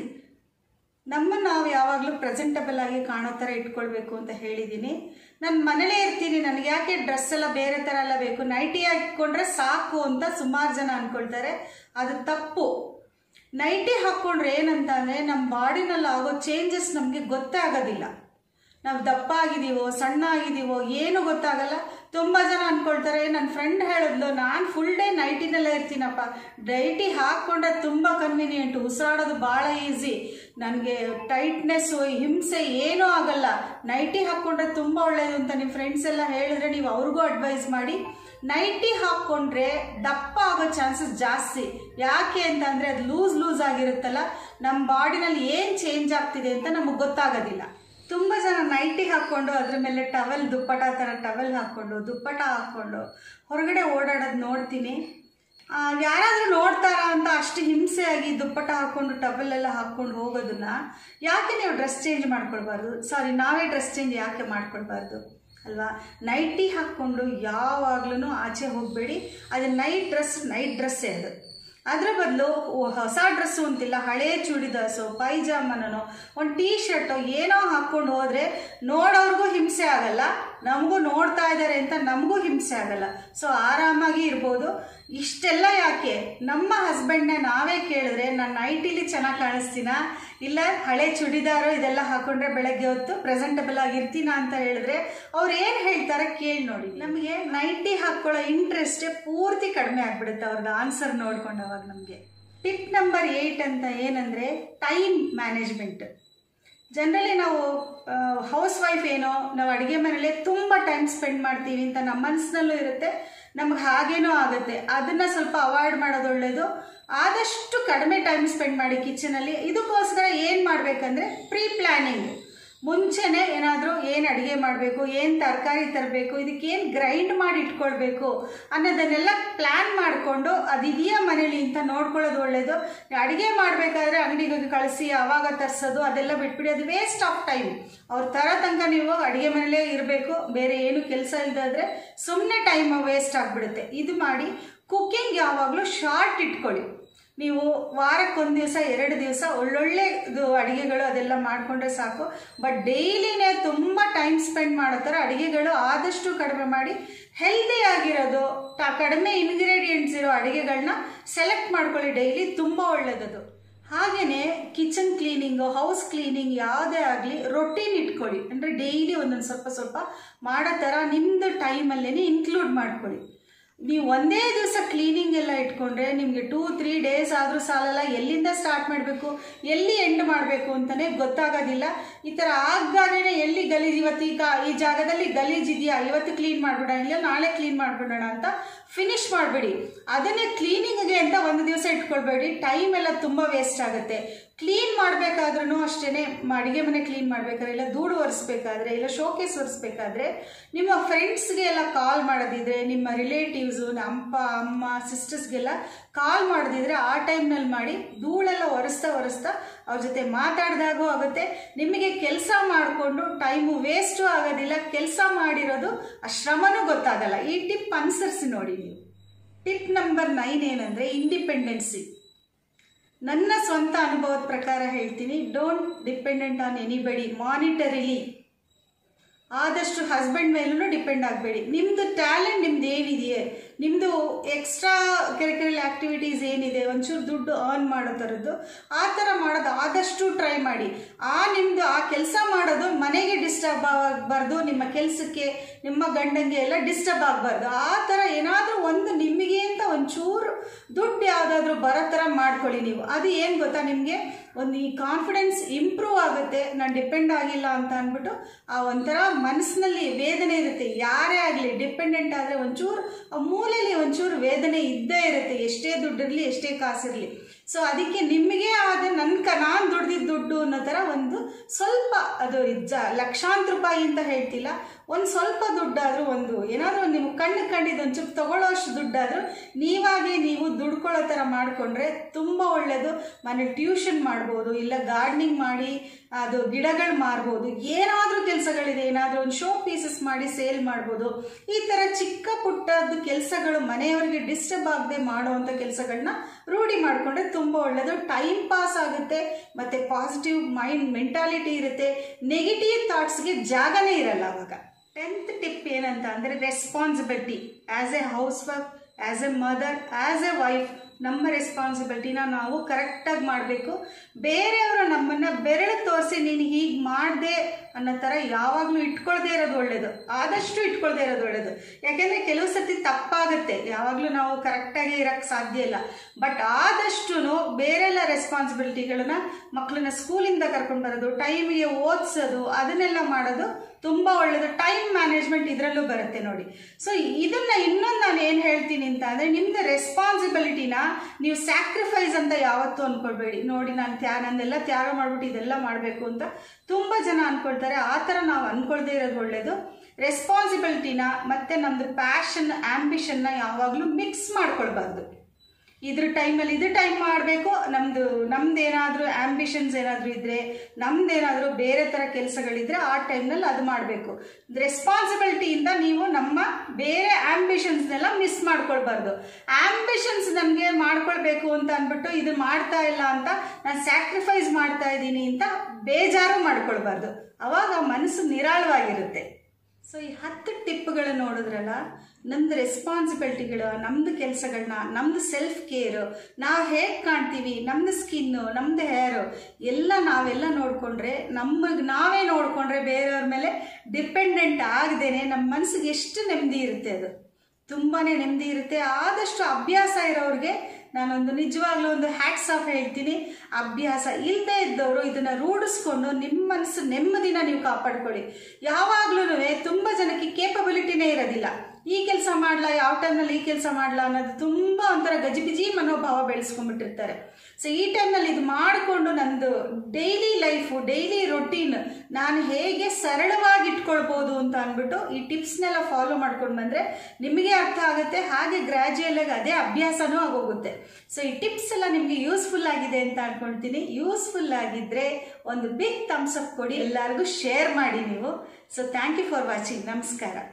ನಮ್ಮನ್ನು ನಾವು ಯಾವಾಗಲೂ ಪ್ರೆಸೆಂಟಬಲ್ ಆಗಿ ಕಾಣೋ ಥರ ಇಟ್ಕೊಳ್ಬೇಕು ಅಂತ ಹೇಳಿದ್ದೀನಿ ನಾನು ಮನೇಲೇ ಇರ್ತೀನಿ ನನಗೆ ಯಾಕೆ ಡ್ರೆಸ್ ಎಲ್ಲ ಬೇರೆ ಥರ ಎಲ್ಲ ಬೇಕು ನೈಟಿ ಹಾಕ್ಕೊಂಡ್ರೆ ಸಾಕು ಅಂತ ಸುಮಾರು ಜನ ಅಂದ್ಕೊಳ್ತಾರೆ ಅದು ತಪ್ಪು ನೈಟಿ ಹಾಕ್ಕೊಂಡ್ರೆ ಏನಂತ ಅಂದರೆ ನಮ್ಮ ಬಾಡಿನಲ್ಲಿ ಆಗೋ ಚೇಂಜಸ್ ನಮಗೆ ಗೊತ್ತೇ ಆಗೋದಿಲ್ಲ ನಾವು ದಪ್ಪ ಆಗಿದ್ದೀವೋ ಸಣ್ಣ ಆಗಿದ್ದೀವೋ ಏನು ಗೊತ್ತಾಗಲ್ಲ ತುಂಬ ಜನ ಅಂದ್ಕೊಳ್ತಾರೆ ನನ್ನ ಫ್ರೆಂಡ್ ಹೇಳಿದ್ಲು ನಾನು ಫುಲ್ ಡೇ ನೈಟಿನಲ್ಲೇ ಇರ್ತೀನಪ್ಪ ನೈಟಿ ಹಾಕ್ಕೊಂಡ್ರೆ ತುಂಬ ಕನ್ವೀನಿಯೆಂಟು ಉಸಿರಾಡೋದು ಭಾಳ ಈಸಿ ನನಗೆ ಟೈಟ್ನೆಸ್ಸು ಹಿಂಸೆ ಏನೂ ಆಗಲ್ಲ ನೈಟಿ ಹಾಕ್ಕೊಂಡ್ರೆ ತುಂಬ ಒಳ್ಳೆಯದು ಅಂತ ನಿಮ್ಮ ಫ್ರೆಂಡ್ಸ್ ಎಲ್ಲ ಹೇಳಿದ್ರೆ ನೀವು ಅವ್ರಿಗೂ ಅಡ್ವೈಸ್ ಮಾಡಿ ನೈಟಿ ಹಾಕ್ಕೊಂಡ್ರೆ ದಪ್ಪ ಆಗೋ ಚಾನ್ಸಸ್ ಜಾಸ್ತಿ ಯಾಕೆ ಅಂತಂದರೆ ಅದು ಲೂಸ್ ಲೂಸ್ ಆಗಿರುತ್ತಲ್ಲ ನಮ್ಮ ಬಾಡಿನಲ್ಲಿ ಏನು ಚೇಂಜ್ ಆಗ್ತಿದೆ ಅಂತ ನಮಗೆ ಗೊತ್ತಾಗೋದಿಲ್ಲ ತುಂಬ ಜನ ನೈಟಿ ಹಾಕ್ಕೊಂಡು ಅದ್ರ ಮೇಲೆ ಟವೆಲ್ ದುಪ್ಪಟ ಥರ ಟವೆಲ್ ಹಾಕ್ಕೊಂಡು ದುಪ್ಪಟ ಹಾಕ್ಕೊಂಡು ಹೊರಗಡೆ ಓಡಾಡೋದು ನೋಡ್ತೀನಿ ಯಾರಾದರೂ ನೋಡ್ತಾರಾ ಅಂತ ಅಷ್ಟು ಹಿಂಸೆಯಾಗಿ ದುಪ್ಪಟ ಹಾಕ್ಕೊಂಡು ಟವೆಲ್ ಎಲ್ಲ ಹಾಕ್ಕೊಂಡು ಹೋಗೋದನ್ನ ಯಾಕೆ ನೀವು ಡ್ರೆಸ್ ಚೇಂಜ್ ಮಾಡ್ಕೊಳ್ಬಾರ್ದು ಸಾರಿ ನಾವೇ ಡ್ರೆಸ್ ಚೇಂಜ್ ಯಾಕೆ ಮಾಡ್ಕೊಳ್ಬಾರ್ದು ಅಲ್ವಾ ನೈಟಿ ಹಾಕ್ಕೊಂಡು ಯಾವಾಗ್ಲೂ ಆಚೆ ಹೋಗಬೇಡಿ ಅದು ನೈಟ್ ಡ್ರೆಸ್ ನೈಟ್ ಡ್ರೆಸ್ಸೇ ಅದು ಅದರ ಬದಲು ಹೊಸ ಡ್ರೆಸ್ಸು ಅಂತಿಲ್ಲ ಹಳೇ ಚೂಡಿದಾಸು ಪೈಜಾಮನೋ ಒಂದು ಟೀ ಶರ್ಟು ಏನೋ ಹಾಕ್ಕೊಂಡು ಹೋದರೆ ನೋಡೋರ್ಗೂ ಹಿಂಸೆ ಆಗಲ್ಲ ನಮಗೂ ನೋಡ್ತಾ ಇದ್ದಾರೆ ಅಂತ ನಮಗೂ ಹಿಂಸೆ ಆಗಲ್ಲ ಸೊ ಆರಾಮಾಗಿ ಇರ್ಬೋದು ಇಷ್ಟೆಲ್ಲ ಯಾಕೆ ನಮ್ಮ ಹಸ್ಬೆಂಡ್ನ ನಾವೇ ಕೇಳಿದ್ರೆ ನಾನು ನೈಟಿಲಿ ಚೆನ್ನಾಗಿ ಕಾಣಿಸ್ತೀನಾ ಇಲ್ಲ ಹಳೆ ಚೂಡಿದಾರು ಇದೆಲ್ಲ ಹಾಕೊಂಡ್ರೆ ಬೆಳಗ್ಗೆ ಹೊತ್ತು ಪ್ರೆಸೆಂಟಬಲ್ ಆಗಿರ್ತೀನ ಅಂತ ಹೇಳಿದ್ರೆ ಅವ್ರು ಏನು ಹೇಳ್ತಾರೆ ಕೇಳಿ ನೋಡಿ ನಮಗೆ ನೈಟಿ ಹಾಕ್ಕೊಳ್ಳೋ ಇಂಟ್ರೆಸ್ಟೇ ಪೂರ್ತಿ ಕಡಿಮೆ ಆಗಿಬಿಡುತ್ತೆ ಅವ್ರದ್ದು ಆನ್ಸರ್ ನೋಡ್ಕೊಂಡು ಅವಾಗ ನಮಗೆ ಟಿಪ್ ನಂಬರ್ ಏಯ್ಟ್ ಅಂತ ಏನಂದರೆ ಟೈಮ್ ಮ್ಯಾನೇಜ್ಮೆಂಟ್ ಜನರಲಿ ನಾವು ಹೌಸ್ ವೈಫ್ ಏನೋ ನಾವು ಅಡುಗೆ ಮನೇಲಿ ತುಂಬ ಟೈಮ್ ಸ್ಪೆಂಡ್ ಮಾಡ್ತೀವಿ ಅಂತ ನಮ್ಮ ಮನಸ್ಸಿನಲ್ಲೂ ಇರುತ್ತೆ ನಮ್ಗೆ ಹಾಗೇನೋ ಆಗುತ್ತೆ ಅದನ್ನು ಸ್ವಲ್ಪ ಅವಾಯ್ಡ್ ಮಾಡೋದು ಒಳ್ಳೆಯದು ಆದಷ್ಟು ಕಡಿಮೆ ಟೈಮ್ ಸ್ಪೆಂಡ್ ಮಾಡಿ ಕಿಚನಲ್ಲಿ ಇದಕ್ಕೋಸ್ಕರ ಏನು ಮಾಡಬೇಕಂದ್ರೆ ಪ್ರೀ ಪ್ಲ್ಯಾನಿಂಗ್ ಮುಂಚೆನೆ ಏನಾದರೂ ಏನು ಅಡುಗೆ ಮಾಡಬೇಕು ಏನು ತರಕಾರಿ ತರಬೇಕು ಇದಕ್ಕೇನು ಗ್ರೈಂಡ್ ಮಾಡಿ ಇಟ್ಕೊಳ್ಬೇಕು ಅನ್ನೋದನ್ನೆಲ್ಲ ಪ್ಲ್ಯಾನ್ ಮಾಡಿಕೊಂಡು ಅದಿದೆಯಾ ಮನೇಲಿ ಅಂತ ನೋಡ್ಕೊಳ್ಳೋದು ಒಳ್ಳೆಯದು ಅಡುಗೆ ಮಾಡಬೇಕಾದ್ರೆ ಅಂಗಡಿಗೆ ಹೋಗಿ ಕಳಿಸಿ ಆವಾಗ ತರಿಸೋದು ಅದೆಲ್ಲ ಬಿಟ್ಬಿಡಿ ಅದು ವೇಸ್ಟ್ ಆಫ್ ಟೈಮ್ ಅವ್ರು ತರೋ ತನಕ ನೀವು ಅಡುಗೆ ಮನೇಲೇ ಇರಬೇಕು ಬೇರೆ ಏನು ಕೆಲಸ ಇಲ್ಲದಾದ್ರೆ ಸುಮ್ಮನೆ ಟೈಮ್ ವೇಸ್ಟ್ ಆಗಿಬಿಡುತ್ತೆ ಇದು ಮಾಡಿ ಕುಕ್ಕಿಂಗ್ ಯಾವಾಗಲೂ ಶಾರ್ಟ್ ಇಟ್ಕೊಳ್ಳಿ ನೀವು ವಾರಕ್ಕೊಂದು ದಿವಸ ಎರಡು ದಿವಸ ಒಳ್ಳೊಳ್ಳೆ ಇದು ಅಡುಗೆಗಳು ಅದೆಲ್ಲ ಮಾಡಿಕೊಂಡ್ರೆ ಸಾಕು ಬಟ್ ಡೈಲಿನೇ ತುಂಬ ಟೈಮ್ ಸ್ಪೆಂಡ್ ಮಾಡೋ ಥರ ಅಡುಗೆಗಳು ಆದಷ್ಟು ಕಡಿಮೆ ಮಾಡಿ ಹೆಲ್ದಿ ಆಗಿರೋದು ಟ ಕಡಿಮೆ ಇಂಗ್ರೀಡಿಯೆಂಟ್ಸ್ ಇರೋ ಅಡುಗೆಗಳನ್ನ ಸೆಲೆಕ್ಟ್ ಮಾಡ್ಕೊಳ್ಳಿ ಡೈಲಿ ತುಂಬ ಒಳ್ಳೆಯದದು ಹಾಗೆಯೇ ಕಿಚನ್ ಕ್ಲೀನಿಂಗು ಹೌಸ್ ಕ್ಲೀನಿಂಗ್ ಯಾವುದೇ ಆಗಲಿ ರೊಟೀನ್ ಇಟ್ಕೊಳ್ಳಿ ಅಂದರೆ ಡೈಲಿ ಒಂದೊಂದು ಸ್ವಲ್ಪ ಸ್ವಲ್ಪ ಮಾಡೋ ಥರ ನಿಮ್ಮದು ಟೈಮಲ್ಲೇ ಇನ್ಕ್ಲೂಡ್ ಮಾಡ್ಕೊಳ್ಳಿ ನೀವು ಒಂದೇ ದಿವಸ ಕ್ಲೀನಿಂಗ್ ಎಲ್ಲ ಇಟ್ಕೊಂಡ್ರೆ ನಿಮಗೆ ಟೂ ತ್ರೀ ಡೇಸ್ ಆದರೂ ಸಾಲಲ್ಲ ಎಲ್ಲಿಂದ ಸ್ಟಾರ್ಟ್ ಮಾಡಬೇಕು ಎಲ್ಲಿ ಎಂಡ್ ಮಾಡಬೇಕು ಅಂತಲೇ ಗೊತ್ತಾಗೋದಿಲ್ಲ ಈ ಥರ ಆಗ್ದಾಗೇ ಎಲ್ಲಿ ಗಲೀಜು ಇವತ್ತು ಈಗ ಈ ಜಾಗದಲ್ಲಿ ಗಲೀಜ್ ಇದೆಯಾ ಇವತ್ತು ಕ್ಲೀನ್ ಮಾಡಿಬಿಡೋಣ ಇಲ್ಲ ನಾಳೆ ಕ್ಲೀನ್ ಮಾಡಿಬಿಡೋಣ ಅಂತ ಫಿನಿಶ್ ಮಾಡಿಬಿಡಿ ಅದನ್ನೇ ಕ್ಲೀನಿಂಗ್ಗೆ ಅಂತ ಒಂದು ದಿವಸ ಇಟ್ಕೊಳ್ಬೇಡಿ ಟೈಮ್ ಎಲ್ಲ ತುಂಬ ವೇಸ್ಟ್ ಆಗುತ್ತೆ ಕ್ಲೀನ್ ಮಾಡಬೇಕಾದ್ರೂ ಅಷ್ಟೇ ಅಡುಗೆ ಮನೆ ಕ್ಲೀನ್ ಮಾಡಬೇಕಾದ್ರೆ ಇಲ್ಲ ಧೂಳು ಒರೆಸ್ಬೇಕಾದ್ರೆ ಇಲ್ಲ ಶೋಕೇಸ್ ಒರೆಸ್ಬೇಕಾದ್ರೆ ನಿಮ್ಮ ಫ್ರೆಂಡ್ಸ್ಗೆ ಎಲ್ಲ ಕಾಲ್ ಮಾಡೋದಿದ್ರೆ ನಿಮ್ಮ ರಿಲೇಟಿವ್ಸು ಅಪ್ಪ ಅಮ್ಮ ಸಿಸ್ಟರ್ಸ್ಗೆಲ್ಲ ಕಾಲ್ ಮಾಡೋದಿದ್ರೆ ಆ ಟೈಮ್ನಲ್ಲಿ ಮಾಡಿ ಧೂಳೆಲ್ಲ ಒರೆಸ್ತಾ ಒರೆಸ್ತಾ ಅವ್ರ ಜೊತೆ ಮಾತಾಡಿದಾಗೂ ಆಗುತ್ತೆ ನಿಮಗೆ ಕೆಲಸ ಮಾಡಿಕೊಂಡು ಟೈಮು ವೇಸ್ಟು ಆಗೋದಿಲ್ಲ ಕೆಲಸ ಮಾಡಿರೋದು ಆ ಶ್ರಮನೂ ಗೊತ್ತಾಗಲ್ಲ ಈ ಟಿಪ್ ಅನುಸರಿಸಿ ನೋಡಿ ನೀವು ಟಿಪ್ ನಂಬರ್ ನೈನ್ ಏನಂದರೆ ಇಂಡಿಪೆಂಡೆನ್ಸಿ ನನ್ನ ಸ್ವಂತ ಅನುಭವದ ಪ್ರಕಾರ ಹೇಳ್ತೀನಿ don't dependent on anybody monetarily ಆದಷ್ಟು ಹಸ್ಬೆಂಡ್ ಮೇಲೂ ಡಿಪೆಂಡ್ ಆಗಬೇಡಿ ನಿಮ್ಮದು ಟ್ಯಾಲೆಂಟ್ ನಿಮ್ದು ಏನಿದೆಯೇ ನಿಮ್ಮದು ಎಕ್ಸ್ಟ್ರಾ ಕರಿಕ್ಯುಲರ್ ಆ್ಯಕ್ಟಿವಿಟೀಸ್ ಏನಿದೆ ಒಂಚೂರು ದುಡ್ಡು ಅರ್ನ್ ಮಾಡೋ ಥರದ್ದು ಆ ಥರ ಮಾಡೋದು ಆದಷ್ಟು ಟ್ರೈ ಮಾಡಿ ಆ ನಿಮ್ಮದು ಆ ಕೆಲಸ ಮಾಡೋದು ಮನೆಗೆ ಡಿಸ್ಟರ್ಬ್ ಆಗಬಾರ್ದು ನಿಮ್ಮ ಕೆಲಸಕ್ಕೆ ನಿಮ್ಮ ಗಂಡಂಗೆ ಎಲ್ಲ ಡಿಸ್ಟರ್ಬ್ ಆಗಬಾರ್ದು ಆ ಥರ ಏನಾದರೂ ಒಂದು ನಿಮಗೆ ಅಂತ ಒಂಚೂರು ದುಡ್ಡು ಯಾವುದಾದ್ರೂ ಬರೋ ಥರ ಮಾಡ್ಕೊಳ್ಳಿ ನೀವು ಅದು ಏನು ಗೊತ್ತಾ ನಿಮಗೆ ಒಂದು ಈ ಕಾನ್ಫಿಡೆನ್ಸ್ ಇಂಪ್ರೂವ್ ಆಗುತ್ತೆ ನಾನು ಡಿಪೆಂಡ್ ಆಗಿಲ್ಲ ಅಂತ ಅಂದ್ಬಿಟ್ಟು ಆ ಒಂಥರ ಮನಸ್ಸಿನಲ್ಲಿ ವೇದನೆ ಇರುತ್ತೆ ಯಾರೇ ಆಗಲಿ ಡಿಪೆಂಡೆಂಟ್ ಆದರೆ ಒಂಚೂರು ಆ ಮೂಲೆಯಲ್ಲಿ ಒಂಚೂರು ವೇದನೆ ಇದ್ದೇ ಇರುತ್ತೆ ಎಷ್ಟೇ ದುಡ್ಡಿರಲಿ ಎಷ್ಟೇ ಕಾಸಿರಲಿ ಸೊ ಅದಕ್ಕೆ ನಿಮಗೆ ಆದ ನನ್ನ ಕ ನಾನು ದುಡ್ದಿದ್ದ ದುಡ್ಡು ಅನ್ನೋ ಥರ ಒಂದು ಸ್ವಲ್ಪ ಅದು ಜ ಲಕ್ಷಾಂತರ ರೂಪಾಯಿ ಅಂತ ಹೇಳ್ತಿಲ್ಲ ಒಂದು ಸ್ವಲ್ಪ ದುಡ್ಡಾದರೂ ಒಂದು ಏನಾದರೂ ನಿಮ್ಮ ಕಣ್ಣು ಕಂಡಿದ್ದು ಒಂಚೂರು ತಗೊಳ್ಳೋ ಅಷ್ಟು ದುಡ್ಡಾದರೂ ನೀವಾಗೇ ನೀವು ದುಡ್ಕೊಳ್ಳೋ ಥರ ಮಾಡಿಕೊಂಡ್ರೆ ತುಂಬ ಒಳ್ಳೆಯದು ಮನೇಲಿ ಟ್ಯೂಷನ್ ಮಾಡ್ಬೋದು ಇಲ್ಲ ಗಾರ್ಡ್ನಿಂಗ್ ಮಾಡಿ ಅದು ಗಿಡಗಳು ಮಾರ್ಬೋದು ಏನಾದರೂ ಕೆಲಸಗಳಿದೆ ಏನಾದರೂ ಒಂದು ಶೋ ಪೀಸಸ್ ಮಾಡಿ ಸೇಲ್ ಮಾಡ್ಬೋದು ಈ ಥರ ಚಿಕ್ಕ ಪುಟ್ಟದ್ದು ಕೆಲಸಗಳು ಮನೆಯವರಿಗೆ ಡಿಸ್ಟರ್ಬ್ ಆಗದೆ ಮಾಡುವಂಥ ಕೆಲಸಗಳನ್ನ ರೂಢಿ ಮಾಡಿಕೊಂಡ್ರೆ ತುಂಬ ಒಳ್ಳೆಯದು ಟೈಮ್ ಪಾಸ್ ಆಗುತ್ತೆ ಮತ್ತು ಪಾಸಿಟಿವ್ ಮೈಂಡ್ ಮೆಂಟಾಲಿಟಿ ಇರುತ್ತೆ ನೆಗೆಟಿವ್ ಥಾಟ್ಸ್ಗೆ ಜಾಗನೇ ಇರಲ್ಲ ಅವಾಗ ಟೆಂತ್ ಟಿಪ್ ಏನಂತ ಅಂದರೆ responsibility as a housewife as a mother as a wife ನಮ್ಮ ರೆಸ್ಪಾನ್ಸಿಬಿಲಿಟಿನ ನಾವು ಕರೆಕ್ಟಾಗಿ ಮಾಡಬೇಕು ಬೇರೆಯವರು ನಮ್ಮನ್ನು ಬೆರಳು ತೋರಿಸಿ ನೀನು ಹೀಗೆ ಮಾಡಿದೆ ಅನ್ನೋ ಥರ ಯಾವಾಗಲೂ ಇಟ್ಕೊಳ್ದೇ ಇರೋದು ಒಳ್ಳೆಯದು ಆದಷ್ಟು ಇಟ್ಕೊಳ್ದೇ ಇರೋದು ಒಳ್ಳೆಯದು ಯಾಕೆಂದರೆ ಕೆಲವು ಸತಿ ತಪ್ಪಾಗುತ್ತೆ ಯಾವಾಗಲೂ ನಾವು ಕರೆಕ್ಟಾಗಿ ಇರೋಕ್ಕೆ ಸಾಧ್ಯ ಇಲ್ಲ ಬಟ್ ಆದಷ್ಟು ಬೇರೆಲ್ಲ ರೆಸ್ಪಾನ್ಸಿಬಿಲಿಟಿಗಳನ್ನ ಮಕ್ಕಳನ್ನ ಸ್ಕೂಲಿಂದ ಕರ್ಕೊಂಡು ಬರೋದು ಟೈಮಿಗೆ ಓದಿಸೋದು ಅದನ್ನೆಲ್ಲ ಮಾಡೋದು ತುಂಬ ಒಳ್ಳೆಯದು ಟೈಮ್ ಮ್ಯಾನೇಜ್ಮೆಂಟ್ ಇದರಲ್ಲೂ ಬರುತ್ತೆ ನೋಡಿ ಸೊ ಇದನ್ನು ಇನ್ನೊಂದು ನಾನು ಏನು ಹೇಳ್ತೀನಿ ಅಂತ ಅಂದರೆ ನಿಮ್ಮದು ರೆಸ್ಪಾನ್ಸಿಬಿಲಿಟಿನ ನೀವು ಸ್ಯಾಕ್ರಿಫೈಸ್ ಅಂತ ಯಾವತ್ತೂ ಅಂದ್ಕೊಳ್ಬೇಡಿ ನೋಡಿ ನಾನು ತ್ಯಾ ನಂದೆಲ್ಲ ತ್ಯಾಗ ಮಾಡಿಬಿಟ್ಟು ಇದೆಲ್ಲ ಮಾಡಬೇಕು ಅಂತ ತುಂಬ ಜನ ಅಂದ್ಕೊಳ್ತಾರೆ ಆ ಥರ ನಾವು ಅಂದ್ಕೊಳ್ದೇ ಇರೋದು ಒಳ್ಳೆಯದು ರೆಸ್ಪಾನ್ಸಿಬಿಲಿಟಿನ ಮತ್ತು ನಮ್ಮದು ಪ್ಯಾಷನ್ ಆ್ಯಂಬಿಷನ್ನ ಯಾವಾಗಲೂ ಮಿಕ್ಸ್ ಮಾಡ್ಕೊಳ್ಬಾರ್ದು ಇದ್ರ ಟೈಮಲ್ಲಿ ಇದು ಟೈಮ್ ಮಾಡಬೇಕು ನಮ್ಮದು ನಮ್ದು ಏನಾದರೂ ಆ್ಯಂಬಿಷನ್ಸ್ ಏನಾದರೂ ಇದ್ದರೆ ನಮ್ದೇನಾದರೂ ಬೇರೆ ಥರ ಕೆಲಸಗಳಿದ್ರೆ ಆ ಟೈಮ್ನಲ್ಲಿ ಅದು ಮಾಡಬೇಕು ರೆಸ್ಪಾನ್ಸಿಬಿಲಿಟಿಯಿಂದ ನೀವು ನಮ್ಮ ಬೇರೆ ಆ್ಯಂಬಿಷನ್ಸ್ನೆಲ್ಲ ಮಿಸ್ ಮಾಡ್ಕೊಳ್ಬಾರ್ದು ಆ್ಯಂಬಿಷನ್ಸ್ ನನಗೆ ಮಾಡ್ಕೊಳ್ಬೇಕು ಅಂತ ಅಂದ್ಬಿಟ್ಟು ಇದು ಮಾಡ್ತಾ ಇಲ್ಲ ಅಂತ ನಾನು ಸ್ಯಾಕ್ರಿಫೈಸ್ ಮಾಡ್ತಾ ಇದ್ದೀನಿ ಅಂತ ಬೇಜಾರು ಮಾಡ್ಕೊಳ್ಬಾರ್ದು ಅವಾಗ ಮನಸ್ಸು ನಿರಾಳವಾಗಿರುತ್ತೆ ಸೊ ಈ ಹತ್ತು ಟಿಪ್ಗಳು ನೋಡಿದ್ರಲ್ಲ ನಮ್ಮದು ರೆಸ್ಪಾನ್ಸಿಬಿಲಿಟಿಗಳು ನಮ್ಮದು ಕೆಲಸಗಳನ್ನ ನಮ್ಮದು ಸೆಲ್ಫ್ ಕೇರು ನಾವು ಹೇಗೆ ಕಾಣ್ತೀವಿ ನಮ್ಮದು ಸ್ಕಿನ್ನು ನಮ್ಮದು ಹೇರು ಎಲ್ಲ ನಾವೆಲ್ಲ ನೋಡಿಕೊಂಡ್ರೆ ನಮಗೆ ನಾವೇ ನೋಡಿಕೊಂಡ್ರೆ ಬೇರೆಯವ್ರ ಮೇಲೆ ಡಿಪೆಂಡೆಂಟ್ ಆಗದೇನೆ ನಮ್ಮ ಮನಸ್ಸಿಗೆ ಎಷ್ಟು ನೆಮ್ಮದಿ ಇರುತ್ತೆ ಅದು ತುಂಬಾ ನೆಮ್ಮದಿ ಇರುತ್ತೆ ಆದಷ್ಟು ಅಭ್ಯಾಸ ಇರೋರಿಗೆ ನಾನೊಂದು ನಿಜವಾಗ್ಲೂ ಒಂದು ಹ್ಯಾಟ್ಸ್ ಆಫ್ ಹೇಳ್ತೀನಿ ಅಭ್ಯಾಸ ಇಲ್ಲದೆ ಇದ್ದವರು ಇದನ್ನು ರೂಢಿಸ್ಕೊಂಡು ನಿಮ್ಮ ಮನಸ್ಸು ನೆಮ್ಮದಿನ ನೀವು ಕಾಪಾಡ್ಕೊಳ್ಳಿ ಯಾವಾಗ್ಲೂ ತುಂಬ ಜನಕ್ಕೆ ಕೇಪಬಿಲಿಟಿನೇ ಇರೋದಿಲ್ಲ ಈ ಕೆಲಸ ಮಾಡ್ಲಾ ಯಾವ ಟೈಮ್ನಲ್ಲಿ ಈ ಕೆಲಸ ಮಾಡ್ಲಾ ಅನ್ನೋದು ತುಂಬ ಒಂಥರ ಗಜಿಬಿಜಿ ಮನೋಭಾವ ಬೆಳೆಸ್ಕೊಂಡ್ಬಿಟ್ಟಿರ್ತಾರೆ ಸೊ ಈ ಟೈಮ್ನಲ್ಲಿ ಇದು ಮಾಡಿಕೊಂಡು ನಂದು ಡೈಲಿ ಲೈಫು ಡೈಲಿ ರೊಟೀನ್ ನಾನು ಹೇಗೆ ಸರಳವಾಗಿ ಇಟ್ಕೊಳ್ಬೋದು ಅಂತ ಅಂದ್ಬಿಟ್ಟು ಈ ಟಿಪ್ಸ್ನೆಲ್ಲ ಫಾಲೋ ಮಾಡ್ಕೊಂಡು ಬಂದರೆ ನಿಮಗೆ ಅರ್ಥ ಆಗುತ್ತೆ ಹಾಗೆ ಗ್ರ್ಯಾಜುಯಲ್ ಆಗಿ ಅದೇ ಅಭ್ಯಾಸನೂ ಆಗೋಗುತ್ತೆ ಸೊ ಈ ಟಿಪ್ಸ್ ಎಲ್ಲ ನಿಮಗೆ ಯೂಸ್ಫುಲ್ ಆಗಿದೆ ಅಂತ ಅನ್ಕೊಳ್ತೀನಿ ಯೂಸ್ಫುಲ್ ಆಗಿದ್ದರೆ ಒಂದು ಬಿಗ್ ಥಮ್ಸ್ ಅಪ್ ಕೊಡಿ ಎಲ್ಲರಿಗೂ ಶೇರ್ ಮಾಡಿ ನೀವು so thank you for watching ನಮಸ್ಕಾರ